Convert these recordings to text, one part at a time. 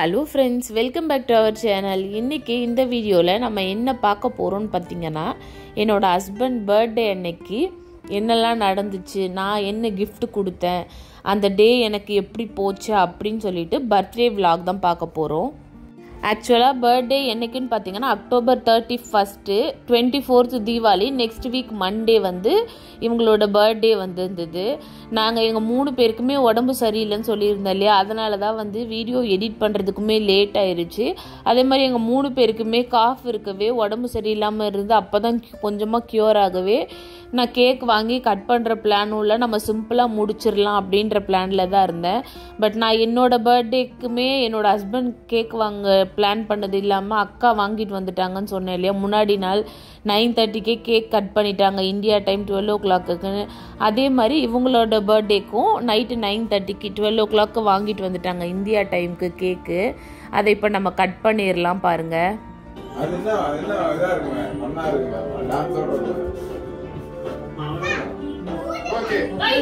Hello friends welcome back to our channel இன்றைக்கி இந்த வீடியோவில் நம்ம என்ன பார்க்க போகிறோம்னு பார்த்தீங்கன்னா என்னோடய ஹஸ்பண்ட் பர்த்டே அன்னைக்கு என்னெல்லாம் நடந்துச்சு நான் என்ன gift கொடுத்தேன் அந்த டே எனக்கு எப்படி போச்சு அப்படின்னு சொல்லிட்டு பர்த்டே vlog தான் பார்க்க போகிறோம் ஆக்சுவலாக பர்த்டே என்னைக்குன்னு பார்த்தீங்கன்னா October thirty first twenty fourth Deepavali next week Monday வந்து இவங்களோட பர்த்டே வந்திருந்தது நாங்கள் எங்கள் மூணு பேருக்குமே உடம்பு சரியில்லைன்னு சொல்லியிருந்தோம் இல்லையா அதனால தான் வந்து வீடியோ எடிட் பண்ணுறதுக்குமே லேட் ஆயிருச்சு அதே மாதிரி எங்கள் மூணு பேருக்குமே காஃப் இருக்கவே உடம்பு சரியில்லாமல் இருந்து அப்போ தான் கொஞ்சமாக க்யூர் ஆகவே நான் கேக் வாங்கி கட் பண்ணுற பிளானும் இல்லை நம்ம சிம்பிளாக முடிச்சிடலாம் அப்படின்ற பிளானில் தான் இருந்தேன் பட் நான் என்னோட பர்த்டேக்குமே என்னோட ஹஸ்பண்ட் கேக் வாங்க பிளான் பண்ணது இல்லாமல் அக்கா வாங்கிட்டு வந்துட்டாங்கன்னு சொன்னேன் இல்லையா முன்னாடி நாள் நைன் தேர்ட்டிக்கே கேக் கட் பண்ணிட்டாங்க இந்தியா டைம் டுவெல் ஓ கிளாக்குன்னு அதே மாதிரி இவங்களோட பர்த்டேக்கும் நைட்டு நைன் தேர்ட்டிக்கு டுவெல் ஓ கிளாக்கு வாங்கிட்டு வந்துட்டாங்க இந்தியா டைமுக்கு கேக்கு அதை இப்போ நம்ம கட் பண்ணிடலாம் பாருங்கள் அது என்ன அது என்ன இதா இருக்குமே மண்ணா இருக்குமே டான்ஸோட ஓகே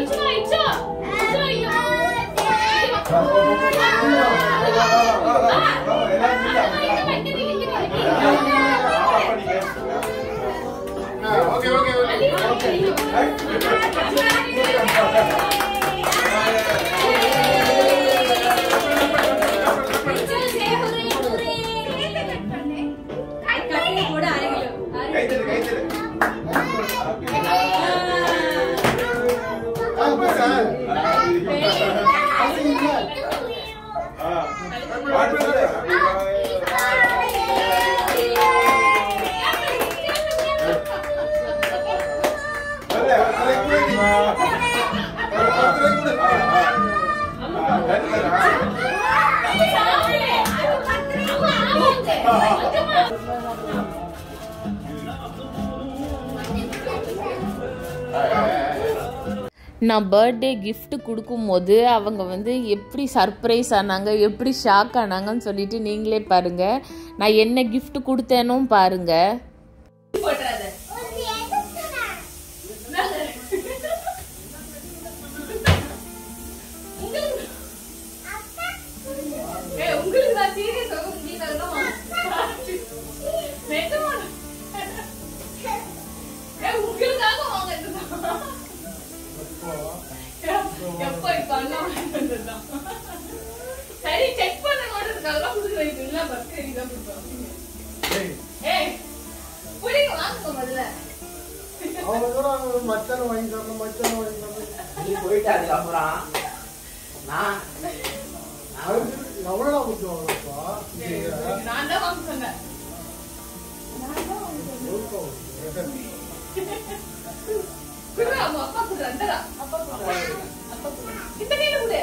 ஓகே ஓகே ஓகே கைத்தடு கைத்தடு ஆமா சார் ஆ பாட்டு சொல்லு சொல்லு அதை குடிமா ஒரு பத்து ரூபாய் கொடு ஆ ஆ கைத்தடு நான் பர்த்டே gift கொடுக்கும்போது அவங்க வந்து எப்படி சர்ப்ரைஸ் ஆனாங்க எப்படி ஷாக் ஆனாங்கன்னு சொல்லிட்டு நீங்களே பாருங்க நான் என்ன gift கொடுத்தேனும் பாருங்க உங்களுக்கு நான் சீரியஸ் உங்களுக்கு உங்களுக்காக வாங்க இதுதான். எப்போ இப்ப அண்ணா வாங்கிட்டு வந்ததுதான். சரி செக் பண்ணணுன்றதுக்காக கொடுக்குறேன் இது இல்ல பர்கரி தான் கொடுப்போம் ஏய் புடிங்க வாங்க முதல்ல நீ போயிட்டு அதுக்கப்புறம் நான் நான் தான் வாங்க சொன்னேன் நான் தான் வாங்க சொன்னேன். குடுறா, உங்க அப்பா குடுறா, இந்தடா. அப்பா குடுறா. அப்பா குடுறா. இந்த கையில குடு.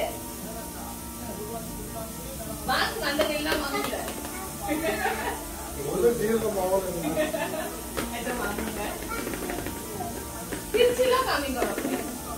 வாங்குங்க, அந்த கையில வாங்குங்க. இதை வாங்குங்க. பிரிச்சுலாம் காமிங்க உனக்கு.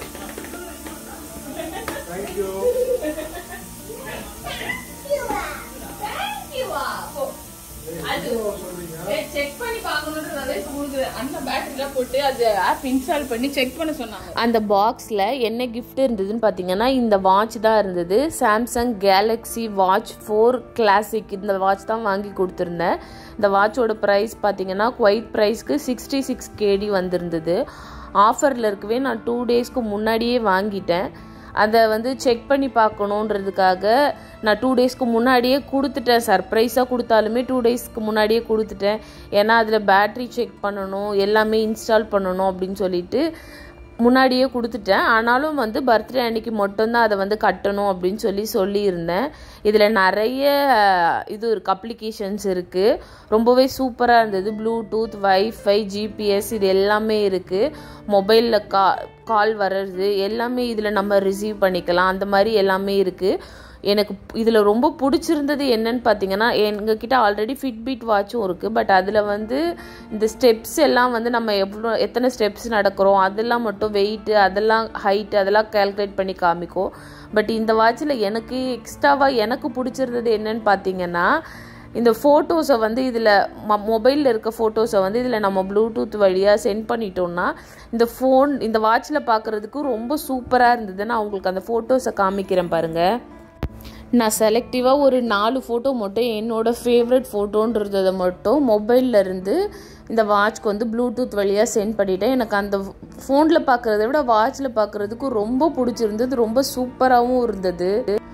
Thank you வா. போ. அது ஏய், check பண்ணி பார்க்கணுன்றதால இப்ப உங்களுக்கு அண்ணன் battery-லாம் போட்டு அது ஆப் இன்ஸ்டால் பண்ணி செக் பண்ண சொன்னாங்க அந்த பாக்ஸில் என்ன gift இருந்ததுன்னு பார்த்தீங்கன்னா இந்த வாட்ச் தான் இருந்தது Samsung Galaxy watch four classic இந்த வாட்ச் தான் வாங்கி கொடுத்துருந்தேன் இந்த வாட்சோட ப்ரைஸ் பார்த்தீங்கன்னா குவைட் ப்ரைஸ்க்கு சிக்ஸ்டி சிக்ஸ் கேடி வந்திருந்தது ஆஃபரில் இருக்கவே நான் டூ டேஸ்க்கு முன்னாடியே வாங்கிட்டேன் அதை வந்து செக் பண்ணி பார்க்கணுன்றதுக்காக நான் டூ டேஸ்க்கு முன்னாடியே கொடுத்துட்டேன் சர்ப்ரைஸாக கொடுத்தாலுமே டூ டேஸ்க்கு முன்னாடியே கொடுத்துட்டேன் ஏன்னா அதில் பேட்ரி செக் பண்ணணும் எல்லாமே இன்ஸ்டால் பண்ணணும் அப்படின்னு சொல்லிட்டு முன்னாடியே கொடுத்துட்டேன் ஆனாலும் வந்து பர்த்டே அன்னைக்கு மட்டும்தான் அதை வந்து கட்டணும் அப்படின்னு சொல்லி சொல்லியிருந்தேன் இதில் நிறைய இது இருக்குது அப்ளிகேஷன்ஸ் இருக்குது ரொம்பவே சூப்பராக இருந்தது ப்ளூடூத் வைஃபை ஜிபிஎஸ் இது எல்லாமே இருக்குது மொபைலில் கா கால் வர்றது எல்லாமே இதில் நம்ம ரிசீவ் பண்ணிக்கலாம் அந்த மாதிரி எல்லாமே இருக்குது எனக்கு இதில் ரொம்ப பிடிச்சிருந்தது என்னன்னு பார்த்தீங்கன்னா எங்ககிட்ட ஆல்ரெடி ஃபிட்பிட் வாட்சும் இருக்குது பட் அதில் வந்து இந்த ஸ்டெப்ஸ் எல்லாம் வந்து நம்ம எவ்வளோ எத்தனை ஸ்டெப்ஸ் நடக்கிறோம் அதெல்லாம் மட்டும் வெயிட்டு அதெல்லாம் ஹைட்டு அதெல்லாம் கால்குலேட் பண்ணி காமிக்கும் பட் இந்த வாட்சில் எனக்கு எக்ஸ்ட்ராவாக எனக்கு பிடிச்சிருந்தது என்னன்னு பார்த்தீங்கன்னா இந்த ஃபோட்டோஸை வந்து இதில் ம மொபைலில் இருக்க ஃபோட்டோஸை வந்து இதில் நம்ம ப்ளூடூத் வழியாக சென்ட் பண்ணிட்டோம்னா இந்த ஃபோன் இந்த வாட்சில் பார்க்குறதுக்கு ரொம்ப சூப்பராக இருந்தது நான் உங்களுக்கு அந்த ஃபோட்டோஸை காமிக்கிறேன் பாருங்கள் நான் செலக்டிவாக ஒரு நாலு ஃபோட்டோ மட்டும் என்னோட ஃபேவரட் ஃபோட்டோன்றதை மட்டும் மொபைலில் இருந்து இந்த வாட்ச்க்கு வந்து ப்ளூடூத் வழியாக சென்ட் பண்ணிட்டேன் எனக்கு அந்த ஃபோனில் பார்க்குறத விட வாட்சில் பார்க்குறதுக்கு ரொம்ப பிடிச்சிருந்தது ரொம்ப சூப்பராகவும் இருந்தது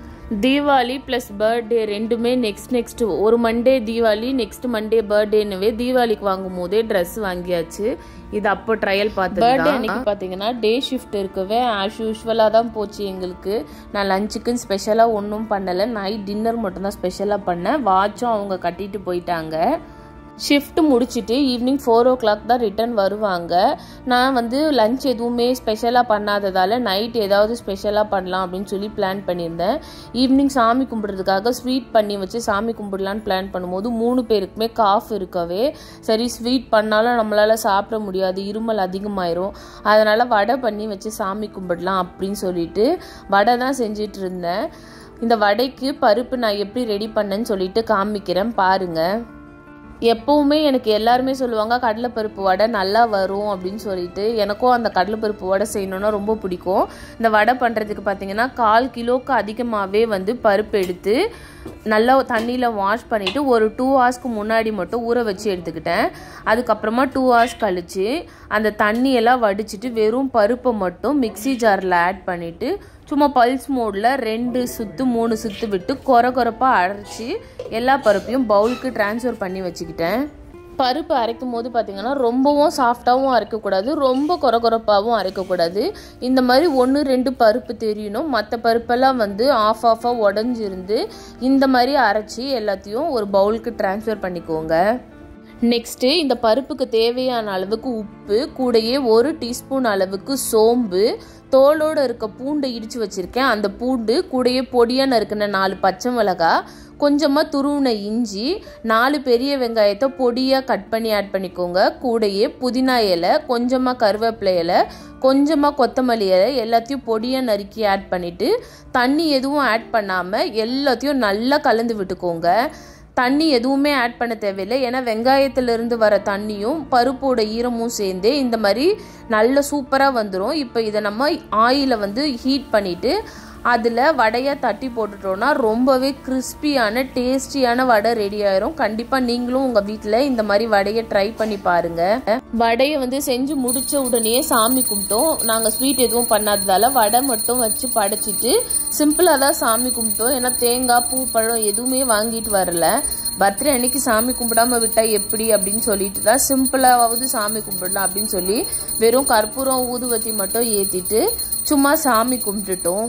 தீபாவளி ப்ளஸ் பர்த்டே ரெண்டுமே நெக்ஸ்ட் நெக்ஸ்ட் ஒரு மண்டே தீபாவளி நெக்ஸ்ட் மண்டே பர்த்டேனுவே தீபாவளிக்கு வாங்கும் போதே ட்ரெஸ் வாங்கியாச்சு இது அப்போ ட்ரையல் பார்த்து பர்த்டே அன்னைக்கு பார்த்தீங்கன்னா டே ஷிஃப்ட் இருக்கவே ஆஸ் யூஸ்வலாக தான் போச்சு எங்களுக்கு நான் லஞ்சுக்குன்னு ஸ்பெஷலாக ஒன்றும் பண்ணலை நைட் டின்னர் மட்டும்தான் ஸ்பெஷலாக பண்ணேன் வாட்சும் அவங்க கட்டிட்டு போயிட்டாங்க ஷிஃப்ட் முடிச்சுட்டு ஈவினிங் ஃபோர் ஓ கிளாக் தான் ரிட்டர்ன் வருவாங்க நான் வந்து லஞ்ச் எதுவுமே ஸ்பெஷலாக பண்ணாததால் நைட் ஏதாவது ஸ்பெஷலாக பண்ணலாம் அப்படின்னு சொல்லி பிளான் பண்ணியிருந்தேன் ஈவினிங் சாமி கும்பிட்றதுக்காக ஸ்வீட் பண்ணி வச்சு சாமி கும்பிடலான்னு பிளான் பண்ணும்போது மூணு பேருக்குமே காஃப் இருக்கவே சரி ஸ்வீட் பண்ணாலும் நம்மளால் சாப்பிட முடியாது இருமல் அதிகமாயிரும் அதனால் வடை பண்ணி வச்சு சாமி கும்பிடலாம் அப்படின்னு சொல்லிட்டு வடை தான் செஞ்சிட்டு இருந்தேன் இந்த வடைக்கு பருப்பு நான் எப்படி ரெடி பண்ணேன்னு சொல்லிட்டு காமிக்கிறேன் பாருங்கள் எப்பவுமே எனக்கு எல்லாருமே சொல்லுவாங்க கடலைப்பருப்பு வடை நல்லா வரும் அப்படின்னு சொல்லிட்டு எனக்கும் அந்த கடலைப்பருப்பு வடை செய்யணுன்னா ரொம்ப பிடிக்கும் இந்த வடை பண்ணுறதுக்கு பார்த்தீங்கன்னா கால் கிலோவுக்கு அதிகமாகவே வந்து பருப்பு எடுத்து நல்லா தண்ணியில் வாஷ் பண்ணிவிட்டு ஒரு டூ ஹவர்ஸ்க்கு முன்னாடி மட்டும் ஊற வச்சு எடுத்துக்கிட்டேன் அதுக்கப்புறமா டூ ஹவர்ஸ் கழித்து அந்த தண்ணியெல்லாம் வடிச்சிட்டு வெறும் பருப்பை மட்டும் மிக்ஸி ஜாரில் ஆட் பண்ணிவிட்டு சும்மா பல்ஸ் மோடில் ரெண்டு சுற்று மூணு சுற்று விட்டு கொர கொரப்பாக அரைச்சி எல்லா பருப்பையும் பவுலுக்கு ட்ரான்ஸ்ஃபர் பண்ணி வச்சுக்கிட்டேன் பருப்பு அரைக்கும் போது பார்த்தீங்கன்னா ரொம்பவும் சாஃப்டாகவும் அரைக்கக்கூடாது ரொம்ப கொர கொரப்பாகவும் அரைக்கக்கூடாது இந்த மாதிரி ஒன்று ரெண்டு பருப்பு தெரியணும் மற்ற பருப்பெல்லாம் வந்து ஆஃப் ஆஃபாக உடஞ்சிருந்து இந்த மாதிரி அரைச்சி எல்லாத்தையும் ஒரு பவுலுக்கு ட்ரான்ஸ்ஃபர் பண்ணிக்கோங்க நெக்ஸ்ட்டு இந்த பருப்புக்கு தேவையான அளவுக்கு உப்பு கூடயே ஒரு டீஸ்பூன் அளவுக்கு சோம்பு தோலோடு இருக்க பூண்டை இடித்து வச்சுருக்கேன் அந்த பூண்டு கூடயே பொடியாக நறுக்கின நாலு பச்சை மிளகா கொஞ்சமாக துருவின இஞ்சி நாலு பெரிய வெங்காயத்தை பொடியாக கட் பண்ணி ஆட் பண்ணிக்கோங்க கூடயே புதினா இலை கொஞ்சமாக கருவேப்பிலை இலை கொஞ்சமாக கொத்தமல்லி இலை எல்லாத்தையும் பொடியாக நறுக்கி ஆட் பண்ணிவிட்டு தண்ணி எதுவும் ஆட் பண்ணாமல் எல்லாத்தையும் நல்லா கலந்து விட்டுக்கோங்க தண்ணி எதுவுமே ஆட் பண்ண தேவையில்லை ஏன்னா வெங்காயத்திலிருந்து வர தண்ணியும் பருப்போட ஈரமும் சேர்ந்து இந்த மாதிரி நல்ல சூப்பராக வந்துடும் இப்போ இதை நம்ம ஆயிலை வந்து ஹீட் பண்ணிவிட்டு அதில் வடையை தட்டி போட்டுட்டோன்னா ரொம்பவே கிறிஸ்பியான டேஸ்டியான வடை ரெடி ஆயிரும் கண்டிப்பாக நீங்களும் உங்கள் வீட்டில் இந்த மாதிரி வடையை ட்ரை பண்ணி பாருங்கள் வடையை வந்து செஞ்சு முடிச்ச உடனே சாமி கும்பிட்டோம் நாங்கள் ஸ்வீட் எதுவும் பண்ணாததால வடை மட்டும் வச்சு படைச்சிட்டு சிம்பிளாக தான் சாமி கும்பிட்டோம் ஏன்னா தேங்காய் பூ பழம் எதுவுமே வாங்கிட்டு வரல பர்த்டே அன்னைக்கு சாமி கும்பிடாம விட்டா எப்படி அப்படின்னு சொல்லிட்டு தான் சிம்பிளாவது சாமி கும்பிடலாம் அப்படின்னு சொல்லி வெறும் கற்பூரம் ஊதுவத்தி மட்டும் ஏற்றிட்டு சும்மா சாமி கும்பிட்டுட்டோம்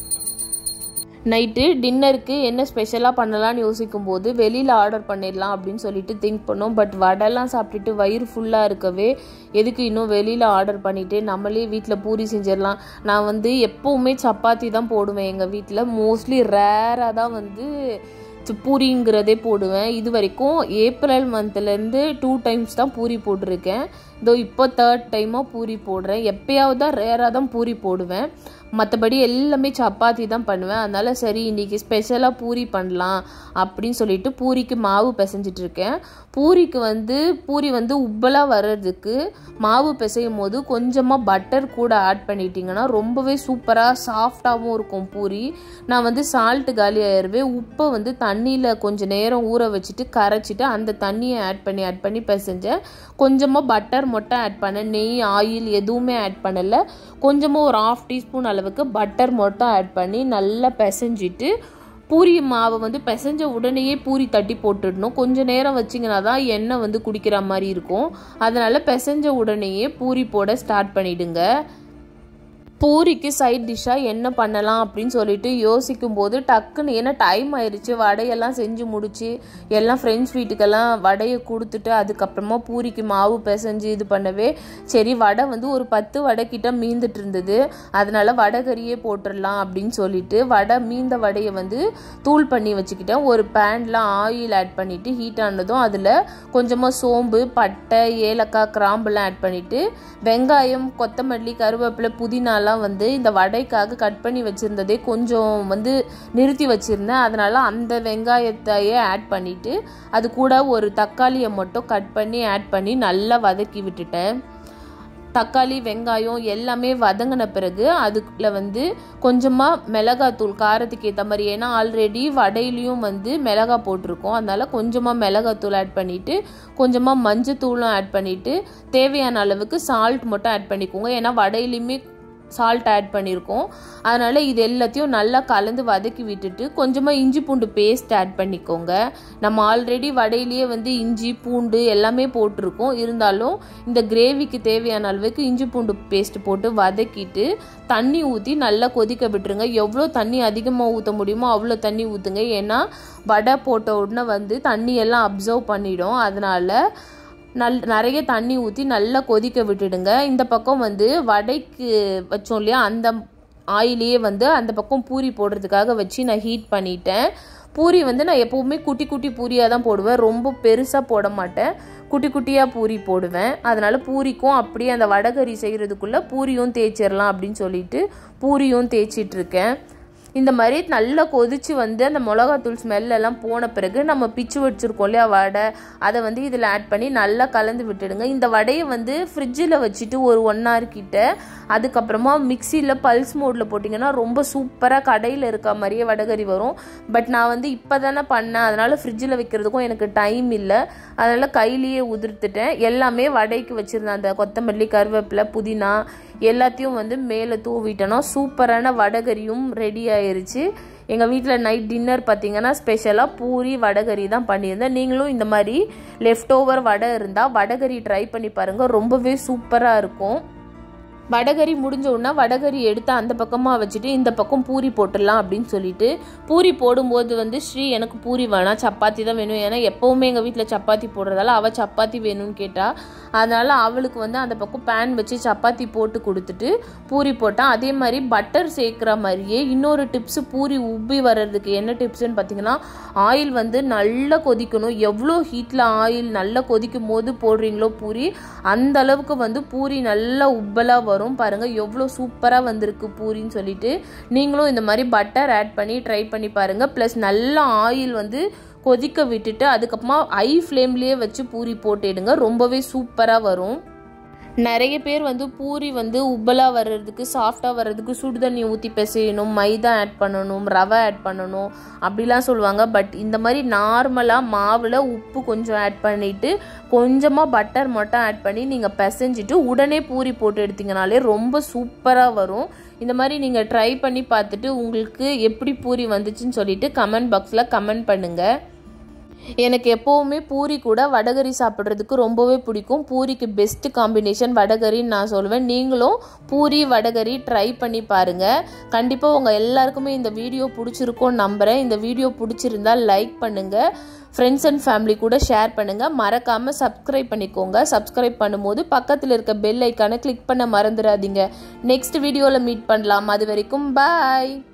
நைட்டு டின்னருக்கு என்ன ஸ்பெஷலாக பண்ணலாம்னு யோசிக்கும் போது வெளியில் ஆர்டர் பண்ணிடலாம் அப்படின்னு சொல்லிட்டு திங்க் பண்ணோம் பட் வடைலாம் சாப்பிட்டுட்டு வயிறு ஃபுல்லாக இருக்கவே எதுக்கு இன்னும் வெளியில் ஆர்டர் பண்ணிவிட்டு நம்மளே வீட்டில் பூரி செஞ்சிடலாம் நான் வந்து எப்போவுமே சப்பாத்தி தான் போடுவேன் எங்கள் வீட்டில் மோஸ்ட்லி ரேராக தான் வந்து பூரிங்கிறதே போடுவேன் இது வரைக்கும் ஏப்ரல் மந்த்லேருந்து டூ டைம்ஸ் தான் பூரி போட்டிருக்கேன் இதோ இப்போ தேர்ட் டைமாக பூரி போடுறேன் எப்பயாவது தான் ரேராக தான் பூரி போடுவேன் மற்றபடி எல்லாமே சப்பாத்தி தான் பண்ணுவேன் அதனால் சரி இன்றைக்கி ஸ்பெஷலாக பூரி பண்ணலாம் அப்படின்னு சொல்லிட்டு பூரிக்கு மாவு பிசைஞ்சிட்டு இருக்கேன் பூரிக்கு வந்து பூரி வந்து உப்பலாக வர்றதுக்கு மாவு பிசையும் போது கொஞ்சமாக பட்டர் கூட ஆட் பண்ணிட்டீங்கன்னா ரொம்பவே சூப்பராக சாஃப்டாகவும் இருக்கும் பூரி நான் வந்து சால்ட்டு காலி ஆயிடுவே உப்பை வந்து தண்ணியில் கொஞ்சம் நேரம் ஊற வச்சுட்டு கரைச்சிட்டு அந்த தண்ணியை ஆட் பண்ணி ஆட் பண்ணி பிசைஞ்சேன் கொஞ்சமாக பட்டர் மட்டும் ஆட் பண்ணேன் நெய் ஆயில் எதுவுமே ஆட் பண்ணலை கொஞ்சமாக ஒரு ஆஃப் டீஸ்பூன் அளவுக்கு பட்டர் மட்டும் ஆட் பண்ணி நல்லா பிசைஞ்சிட்டு பூரி மாவை வந்து பிசைஞ்ச உடனேயே பூரி தட்டி போட்டுடணும் கொஞ்சம் நேரம் வச்சிங்கன்னா தான் எண்ணெய் வந்து குடிக்கிற மாதிரி இருக்கும் அதனால் பிசைஞ்ச உடனேயே பூரி போட ஸ்டார்ட் பண்ணிடுங்க பூரிக்கு சைட் டிஷ்ஷாக என்ன பண்ணலாம் அப்படின்னு சொல்லிட்டு யோசிக்கும் போது டக்குன்னு ஏன்னா டைம் ஆயிடுச்சு வடையெல்லாம் செஞ்சு முடிச்சு எல்லாம் ஃப்ரெண்ட்ஸ் வீட்டுக்கெல்லாம் வடையை கொடுத்துட்டு அதுக்கப்புறமா பூரிக்கு மாவு பிசைஞ்சு இது பண்ணவே சரி வடை வந்து ஒரு பத்து வடை கிட்ட மீந்துட்டு இருந்தது அதனால வடைகறியே போட்டுடலாம் அப்படின்னு சொல்லிட்டு வடை மீந்த வடையை வந்து தூள் பண்ணி வச்சுக்கிட்டேன் ஒரு பேனில் ஆயில் ஆட் பண்ணிவிட்டு ஹீட் ஆனதும் அதில் கொஞ்சமாக சோம்பு பட்டை ஏலக்காய் கிராம்புலாம் ஆட் பண்ணிவிட்டு வெங்காயம் கொத்தமல்லி கருவேப்பிலை புதினாலாம் எல்லாம் வந்து இந்த வடைக்காக கட் பண்ணி வச்சுருந்ததே கொஞ்சம் வந்து நிறுத்தி வச்சுருந்தேன் அதனால் அந்த வெங்காயத்தையே ஆட் பண்ணிவிட்டு அது கூட ஒரு தக்காளியை மட்டும் கட் பண்ணி ஆட் பண்ணி நல்லா வதக்கி விட்டுட்டேன் தக்காளி வெங்காயம் எல்லாமே வதங்கின பிறகு அதுக்குள்ள வந்து கொஞ்சமாக மிளகாத்தூள் காரத்துக்கு ஏற்ற மாதிரி ஏன்னா ஆல்ரெடி வடையிலையும் வந்து மிளகா போட்டிருக்கோம் அதனால கொஞ்சமாக மிளகாத்தூள் ஆட் பண்ணிவிட்டு கொஞ்சமாக மஞ்சத்தூளும் ஆட் பண்ணிவிட்டு தேவையான அளவுக்கு சால்ட் மட்டும் ஆட் பண்ணிக்கோங்க ஏன்னா வடையிலையுமே சால்ட் ஆட் பண்ணியிருக்கோம் அதனால் இது எல்லாத்தையும் நல்லா கலந்து வதக்கி விட்டுட்டு கொஞ்சமாக இஞ்சி பூண்டு பேஸ்ட் ஆட் பண்ணிக்கோங்க நம்ம ஆல்ரெடி வடையிலேயே வந்து இஞ்சி பூண்டு எல்லாமே போட்டிருக்கோம் இருந்தாலும் இந்த கிரேவிக்கு தேவையான அளவுக்கு இஞ்சி பூண்டு பேஸ்ட் போட்டு வதக்கிட்டு தண்ணி ஊற்றி நல்லா கொதிக்க விட்டுருங்க எவ்வளோ தண்ணி அதிகமாக ஊற்ற முடியுமோ அவ்வளோ தண்ணி ஊற்றுங்க ஏன்னா வடை போட்ட உடனே வந்து தண்ணி எல்லாம் அப்சர்வ் பண்ணிடும் அதனால் நல் நிறைய தண்ணி ஊற்றி நல்லா கொதிக்க விட்டுடுங்க இந்த பக்கம் வந்து வடைக்கு வச்சோம் இல்லையா அந்த ஆயிலேயே வந்து அந்த பக்கம் பூரி போடுறதுக்காக வச்சு நான் ஹீட் பண்ணிட்டேன் பூரி வந்து நான் எப்போவுமே குட்டி குட்டி பூரியாக தான் போடுவேன் ரொம்ப பெருசாக போட மாட்டேன் குட்டி குட்டியாக பூரி போடுவேன் அதனால் பூரிக்கும் அப்படியே அந்த வடகறி செய்கிறதுக்குள்ளே பூரியும் தேய்ச்சிடலாம் அப்படின்னு சொல்லிட்டு பூரியும் தேய்ச்சிட்டு இருக்கேன் இந்த மாதிரி நல்லா கொதிச்சு வந்து அந்த மிளகாத்தூள் ஸ்மெல் எல்லாம் போன பிறகு நம்ம பிச்சு வச்சுருக்கோம் இல்லையா வடை அதை வந்து இதில் ஆட் பண்ணி நல்லா கலந்து விட்டுடுங்க இந்த வடையை வந்து ஃப்ரிட்ஜில் வச்சுட்டு ஒரு ஒன் ஹவர் கிட்ட அதுக்கப்புறமா மிக்சியில் பல்ஸ் மோடில் போட்டிங்கன்னா ரொம்ப சூப்பராக கடையில் இருக்க மாதிரியே வடகறி வரும் பட் நான் வந்து இப்போ தானே பண்ணேன் அதனால் ஃப்ரிட்ஜில் வைக்கிறதுக்கும் எனக்கு டைம் இல்லை அதனால் கையிலேயே உதிர்த்துட்டேன் எல்லாமே வடைக்கு வச்சுருந்தேன் அந்த கொத்தமல்லி கருவேப்பிலை புதினா எல்லாத்தையும் வந்து மேலே தூவிட்டோன்னா சூப்பரான வடகரியும் ரெடி ஆயிருச்சு எங்கள் வீட்டில் நைட் டின்னர் பார்த்தீங்கன்னா ஸ்பெஷலாக பூரி வடகரி தான் பண்ணியிருந்தேன் நீங்களும் இந்த மாதிரி லெஃப்ட் ஓவர் வடை இருந்தால் வடகரி ட்ரை பண்ணி பாருங்கள் ரொம்பவே சூப்பராக இருக்கும் வடகரி முடிஞ்ச உடனே வடகரி எடுத்து அந்த பக்கமாக வச்சுட்டு இந்த பக்கம் பூரி போட்டுடலாம் அப்படின்னு சொல்லிட்டு பூரி போடும்போது வந்து ஸ்ரீ எனக்கு பூரி வேணாம் சப்பாத்தி தான் வேணும் ஏன்னா எப்போவுமே எங்கள் வீட்டில் சப்பாத்தி போடுறதால அவள் சப்பாத்தி வேணும்னு கேட்டால் அதனால் அவளுக்கு வந்து அந்த பக்கம் பேன் வச்சு சப்பாத்தி போட்டு கொடுத்துட்டு பூரி போட்டான் அதே மாதிரி பட்டர் சேர்க்குற மாதிரியே இன்னொரு டிப்ஸு பூரி உப்பி வர்றதுக்கு என்ன டிப்ஸ்னு பார்த்தீங்கன்னா ஆயில் வந்து நல்லா கொதிக்கணும் எவ்வளோ ஹீட்டில் ஆயில் நல்லா கொதிக்கும் போது போடுறீங்களோ பூரி அந்த அளவுக்கு வந்து பூரி நல்லா உப்பலாக வரும் பாருங்கள் எவ்வளோ சூப்பராக வந்திருக்கு பூரின்னு சொல்லிட்டு நீங்களும் இந்த மாதிரி பட்டர் ஆட் பண்ணி ட்ரை பண்ணி பாருங்கள் ப்ளஸ் நல்லா ஆயில் வந்து கொதிக்க விட்டுட்டு அதுக்கப்புறமா ஐ ஃப்ளேம்லேயே வச்சு பூரி போட்டுடுங்க ரொம்பவே சூப்பராக வரும் நிறைய பேர் வந்து பூரி வந்து உப்பலாக வர்றதுக்கு சாஃப்டாக வர்றதுக்கு சுடு தண்ணி ஊற்றி பிசையணும் மைதா ஆட் பண்ணணும் ரவை ஆட் பண்ணணும் அப்படிலாம் சொல்லுவாங்க பட் இந்த மாதிரி நார்மலாக மாவில் உப்பு கொஞ்சம் ஆட் பண்ணிவிட்டு கொஞ்சமாக பட்டர் மட்டும் ஆட் பண்ணி நீங்கள் பிசைஞ்சிட்டு உடனே பூரி போட்டு எடுத்தீங்கனாலே ரொம்ப சூப்பராக வரும் இந்த மாதிரி நீங்கள் ட்ரை பண்ணி பார்த்துட்டு உங்களுக்கு எப்படி பூரி வந்துச்சுன்னு சொல்லிட்டு கமெண்ட் பாக்ஸில் கமெண்ட் பண்ணுங்கள் எனக்கு எப்போவுமே பூரி கூட வடகரி சாப்பிட்றதுக்கு ரொம்பவே பிடிக்கும் பூரிக்கு பெஸ்ட் காம்பினேஷன் வடகரின்னு நான் சொல்லுவேன் நீங்களும் பூரி வடகரி ட்ரை பண்ணி பாருங்கள் கண்டிப்பாக உங்கள் எல்லாருக்குமே இந்த வீடியோ பிடிச்சிருக்கோன்னு நம்புகிறேன் இந்த வீடியோ பிடிச்சிருந்தா லைக் பண்ணுங்கள் ஃப்ரெண்ட்ஸ் அண்ட் ஃபேமிலி கூட ஷேர் பண்ணுங்கள் மறக்காமல் சப்ஸ்கிரைப் பண்ணிக்கோங்க சப்ஸ்கிரைப் பண்ணும்போது பக்கத்தில் இருக்க பெல் ஐக்கானை கிளிக் பண்ண மறந்துடாதீங்க நெக்ஸ்ட் வீடியோவில் மீட் பண்ணலாம் அது வரைக்கும் பாய்